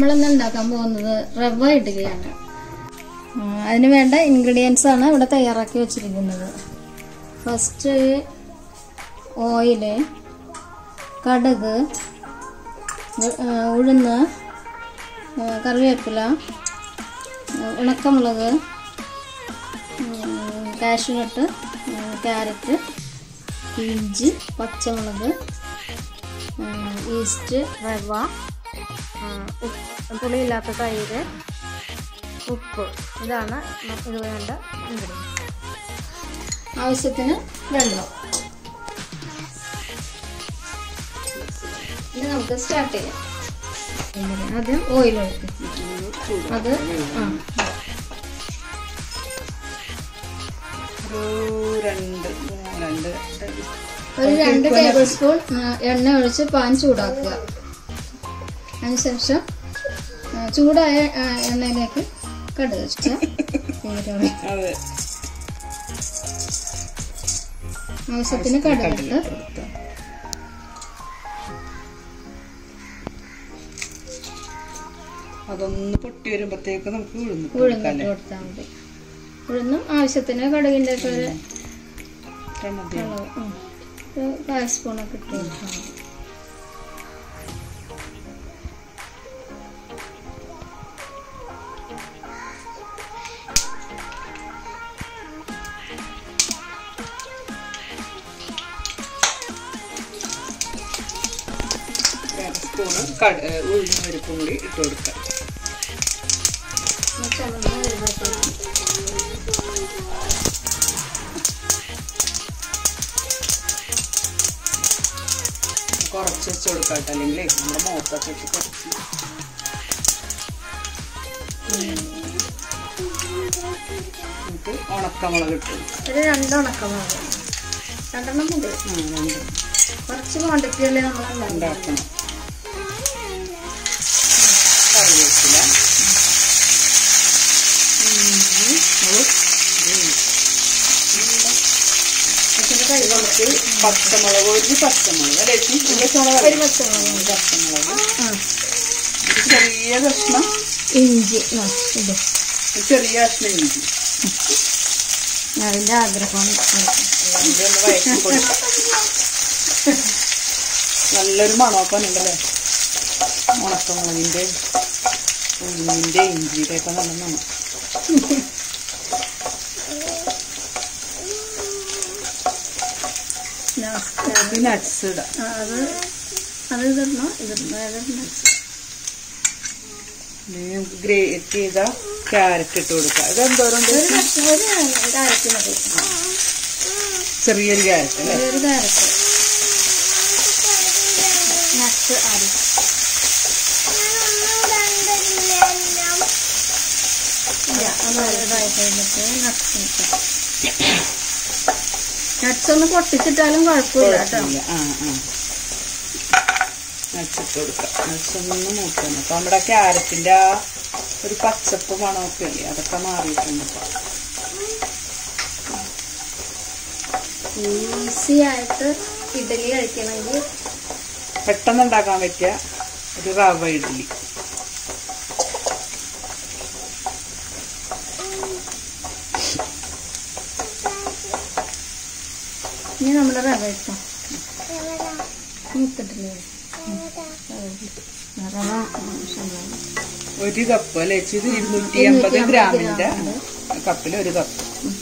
നമ്മളിന്ന് ഉണ്ടാക്കാൻ പോകുന്നത് റവ ഇഡ്ഡലിയാണ് ആ, അതിന് വേണ്ട ഇൻഗ്രീഡിയൻസ് ആണ് ഇവിടെ തയ്യാറാക്കി വെച്ചിരിക്കുന്നത് ഫസ്റ്റ് ഓയില് കടുക് ഉ- ആ, ഉഴുന്ന് ആ, കറിവേപ്പില ആ, ഉണക്കമുളക് കാഷ്യൂനട്ട് ക്യാരറ്റ് ഇഞ്ചി പച്ചമുളക് ആ, ഈസ്റ്റ് റവ ആ, ഉപ്പ് പുളിയില്ലാത്ത തൈര് ഉപ്പ് ഇതാണ് ന- ഇത് വേണ്ട ഇൻഗ്രീഡിയൻസ് ആവശ്യത്തിന് വെള്ളം ഇനി നമുക്ക് സ്റ്റാർട്ട് ചെയ്യാം ആദ്യം ഓയിൽ ഒഴിക്കും അത് ആ ഒരു രണ്ട് മൂന്ന് രണ്ട് ഒരു രണ്ട് ടേബിൾ സ്പൂൺ ആ, എണ്ണ ഒഴിച്ച് പാൻ ചൂടാക്കുക അതിനുശേഷം ആ, ചൂടായ ആ, എണ്ണയിലേക്ക് കടുക് വെച്ച് ഈരുള്ളി. അതെ ആവശ്യത്തിന് കടുകിട്ട് അതൊന്ന് പൊട്ടി വരുമ്പോഴത്തേക്ക് നമുക്ക് ഉഴുന്ന് ഉഴുന്നിട്ട് കൊടുത്താൽ മതി ഉഴുന്നും ആവശ്യത്തിന് കടുകിൻ്റെ ഒക്കെ ഒരു മതി അളവ് ഉം. ഒരു കാൽ സ്പൂണൊക്കെ ഇട്ട് കൊടുത്താൽ മതി രണ്ട് സ്പൂണ് കട ഉഴുന്ന് പരിപ്പും കൂടി ഇട്ട് കൊടുക്കാം ഒന്ന് ചുവന്ന് വരുമ്പോഴത്തേക്കും കുറച്ച് വെച്ച് കൊടുക്കാം കേട്ടോ അല്ലെങ്കിൽ നമ്മുടെ മുഖത്തൊക്കെ ഇട്ട് കുറച്ച് എന്നിട്ട് ഉണക്കമുളക് ഇട്ട് കൊടുക്കാം ഒരു രണ്ട് ഉണക്കമുളക് രണ്ടെണ്ണം മതി ആ, രണ്ട് കുറച്ച് ക്വാണ്ടിറ്റി അല്ലേ നമ്മൾ ഉണ്ടാക്കുന്നത് ഉണ്ടാക്കണം കറിവേപ്പില ഇഞ്ചി, ഉപ്പ്, കുറച്ച് കൈ കുറച്ച് പച്ചമുളക് ഒരു പച്ചമുളക് അല്ലേ ചേച്ചി? ഒരു പച്ചമുളക് ഒരു പച്ചമുളക് ഒരു പച്ചമുളക് ആ ഒരു ചെറിയ കഷ്ണം ഇഞ്ചി ആ, ഇത് ഒരു ചെറിയ കഷ്ണം ഇഞ്ചി അതിൻ്റെ ആഗ്രഹം അതിന്റെ ഒന്ന് വയറ്റി കൊടുക്കും നല്ലൊരു മണമൊക്കെ ഉണ്ടല്ലേ ഉണക്കമുളകിന്റെ ഉഴുന്നിന്റെ ഇഞ്ചിയുടെ ഒക്കെ നല്ല മണം ഇത് നട്സ് ഇടാം അത് അത് ഇടണോ ഇതിടണോ ഏതിടണം ഗ്രേറ്റ് ചെയ്ത ക്യാരറ്റ് ഇട്ട് കൊടുക്കുക ഇത് എന്തോരം ഉണ്ട്? ഒരു കഷ്ണം ഒരു ക്യാരറ്റ് മതി ചെറിയൊരു ക്യാരറ്റ് അല്ലേ ഒരു ക്യാരറ്റ് നട്സ് ആദ്യം ഇല്ല അത് ഇതായി കഴിഞ്ഞിട്ട് നട്സ് നട്സ് ഒന്ന് പൊട്ടിച്ചിട്ടാലും കുഴപ്പമില്ല കേട്ടോ ഇല്ല ആ ആ നട്സ് ഇട്ട് കൊടുക്കാം നട്സ് ഒന്ന് മൂക്കണം അപ്പൊ നമ്മുടെ ക്യാരറ്റിന്റെ ആ ഒരു പച്ചപ്പ് മണമൊക്കെ ഇല്ലേ അതൊക്കെ മാറിയിട്ടുണ്ട് ഇപ്പൊ ഈസി ആയിട്ട് ഇഡലി കഴിക്കണമെങ്കിൽ പെട്ടെന്ന് ഉണ്ടാക്കാൻ പറ്റിയ ഒരു റവ ഇഡ്ഡലി ഇനി നമ്മുടെ റവ ഇട്ടോ മുത്തിട്ടില്ലേ റവ ആവശ്യമുള്ള ഒരു കപ്പ് അല്ലെ ഇത് ഇരുന്നൂറ്റി അമ്പത് ഗ്രാമിന്റെ കപ്പിൽ ഒരു കപ്പ്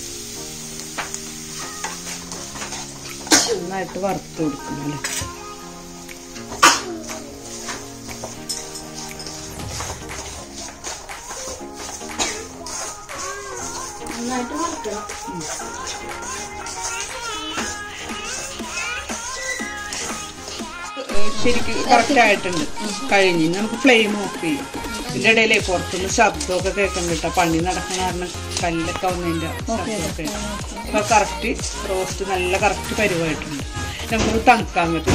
നന്നായിട്ട് വറുത്ത് കൊടുക്കണം അല്ലേ നന്നായിട്ട് വറുക്കണം ശരിക്കും കറക്റ്റ് ആയിട്ടുണ്ട് കഴിഞ്ഞ് ഇനി നമുക്ക് ഫ്ലെയിം ഓഫ് ചെയ്യും ഇതിന്റെ ഇടയിലേ പുറത്തുനിന്ന് ശബ്ദമൊക്കെ കേൾക്കാൻ കേട്ടോ പണി നടക്കുന്ന കാരണം കല്ലൊക്കെ വന്നതിന്റെ ശബ്ദമൊക്കെ അപ്പൊ കറക്റ്റ് റോസ്റ്റ് നല്ല കറക്റ്റ് പരുവായിട്ടുണ്ട് നമുക്കത് തണുക്കാൻ പറ്റും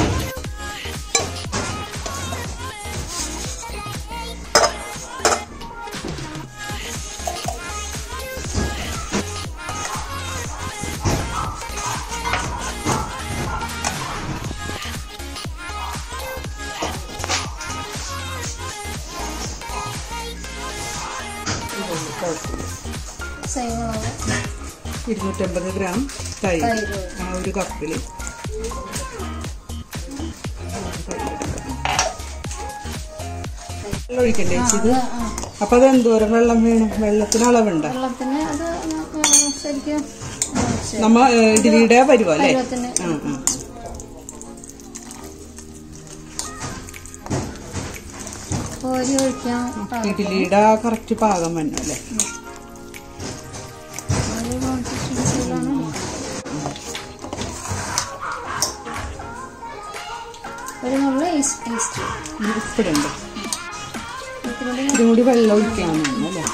ഇരുന്നൂറ്റമ്പത് ഗ്രാം തൈര് തൈര് ആ ഒരു കപ്പിൽ വെള്ളം ഒഴിക്കണ്ടേ ചേച്ചി ഇത് ആ, ആ. അപ്പൊ അത് എന്തോരം വെള്ളം വേണം വെള്ളത്തിന് അളവുണ്ട് വെള്ളത്തിന് അത് ആ, ശരിക്കും ആ, ശരി. നമ്മ ഏ, ഇഡ്ഡലിയുടെ പരുവ അല്ലേ പരുവത്തിന് ആ ആ കോരി ഒഴിക്കാം പാകം. ഇഡ്ഡലിയുടെ കറക്റ്റ് പാകം വന്നു അല്ലേ ഒരു consistency-യിലാണ്. ഒരു നുള്ള ഈസ്റ്റ് ഈസ്റ്റ് ഉപ്പിടുണ്ട് ഇതിലൂടെ ഇതും കൂടി വെള്ളം ഒഴിക്കാമെന്ന് അല്ലേ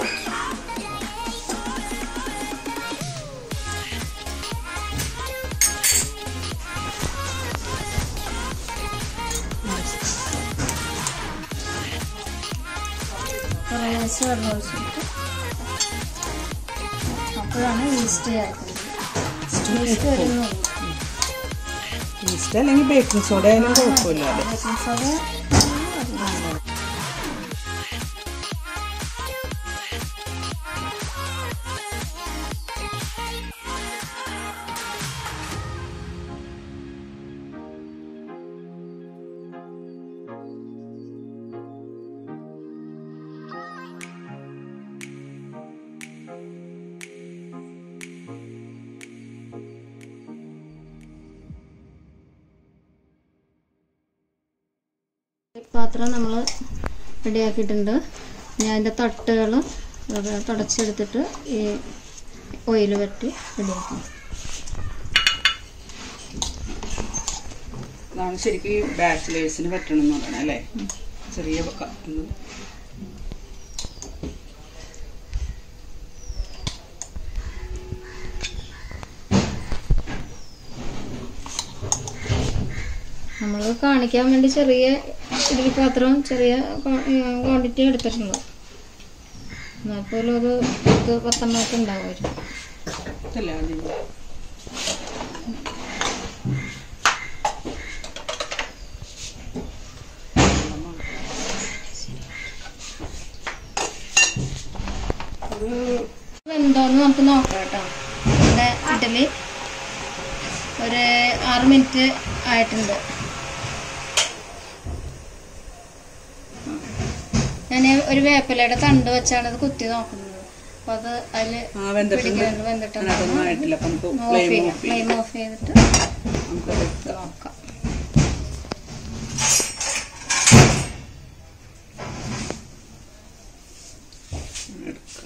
കുറേശ്ശെ വെള്ളം ഒഴിച്ചിട്ട് അപ്പോഴാണ് ഈസ്റ്റ് ചേർക്കുന്നത് ഈസ്റ്റ് വരുന്നുള്ളൂ ഈസ്റ്റ് അല്ലെങ്കിൽ ബേക്കിംഗ് സോഡ ആയാലും കുഴപ്പമില്ല അല്ലേ ബേക്കിംഗ് സോഡ പാത്രം നമ്മൾ റെഡിയാക്കിയിട്ടുണ്ട് ഇനി അതിൻ്റെ തട്ടുകൾ തുടച്ചെടുത്തിട്ട് ഈ ഓയിൽ വരട്ടി റെഡിയാക്കാം ഇതാണ് ശരിക്കും ഈ ബാച്ചിലേഴ്സിന് പറ്റണം എന്ന് പറയണത് അല്ലേ ചെറിയ ക- ഒന്ന് നമ്മൾ കാണിക്കാൻ വേണ്ടി ചെറിയ ഇഡലി പാത്രം ചെറിയ ക്വാണ്ടിറ്റി എടുത്തിട്ടുണ്ട് എന്നാൽ പോലും അത് പത്ത് പത്തെണ്ണമൊക്കെ ഉണ്ടാവുമായിരിക്കും ഇതല്ലേ ആദ്യം ഒരു വെന്തോന്ന് നമുക്ക് നോക്കാം കേട്ടോ ഇവിടെ ഇഡലി ഒരു ആറ് മിനിറ്റ് ആയിട്ടുണ്ട് ഞാൻ ഒരു വേപ്പിലയുടെ തണ്ട് വെച്ചാണ് ഇത് കുത്തി നോക്കുന്നത് അപ്പൊ അത് അതില് ആ വെന്തിട്ടുണ്ട് പിടിക്കുന്നുണ്ട് വെന്തിട്ടുണ്ട് അതിനകത്തൊന്നും ആയിട്ടില്ല അപ്പൊ നമുക്ക് ഓഫ് ഫ്ലെയിം ചെയ്യാം ഓഫ് ചെയ്യാം ഫ്ലെയിം ഓഫ് ചെയ്തിട്ട് നമുക്കത് എടുക്കാം. നോക്കാം എടുക്കാം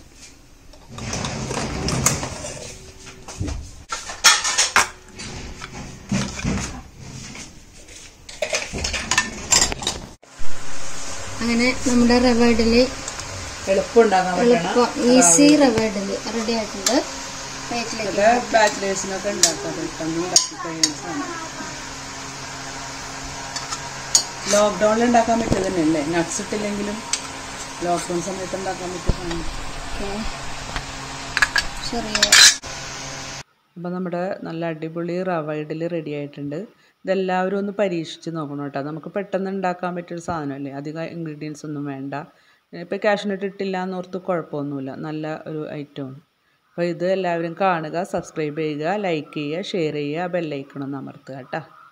അങ്ങനെ നമ്മുടെ റവ ഇഡലി എളുപ്പം ഉണ്ടാക്കാൻ പറ്റണം എളുപ്പം ഈസി റവ ഇഡലി റെഡി ആയിട്ടുണ്ട് പ്ലേറ്റിലേക്ക് ചില ബാച്ചിലേഴ്സിനൊക്കെ ഉണ്ടാക്കാം പെട്ടെന്ന് ഉണ്ടാക്കി കഴിയുന്ന സാധനം ലോക്ക്ഡൗണിൽ ഉണ്ടാക്കാൻ പറ്റിയത് തന്നെയല്ലേ നട്ട്സ് ഇട്ടില്ലെങ്കിലും ലോക്ക്ഡൗൺ സമയത്ത് ഉണ്ടാക്കാൻ പറ്റിയ സാധനം ഓക്കെ ചെറിയ അപ്പോൾ നമ്മുടെ നല്ല അടിപൊളി റവ ഇഡലി റെഡി ആയിട്ടുണ്ട് ഇതെല്ലാവരും ഒന്ന് പരീക്ഷിച്ച് നോക്കണം കേട്ടോ നമുക്ക് പെട്ടെന്ന് ഉണ്ടാക്കാൻ പറ്റിയൊരു സാധനമല്ലേ അധികം ഇൻഗ്രീഡിയൻസ് ഒന്നും വേണ്ട ഇപ്പോൾ കാഷ്നട്ട് ഇട്ടില്ല എന്നോർത്ത് കുഴപ്പമൊന്നുമില്ല നല്ല ഒരു ഐറ്റമാണ് അപ്പോൾ ഇത് എല്ലാവരും കാണുക സബ്സ്ക്രൈബ് ചെയ്യുക ലൈക്ക് ചെയ്യുക ഷെയർ ചെയ്യുക ബെല്ലൈക്കണം അമർത്തുക കേട്ടോ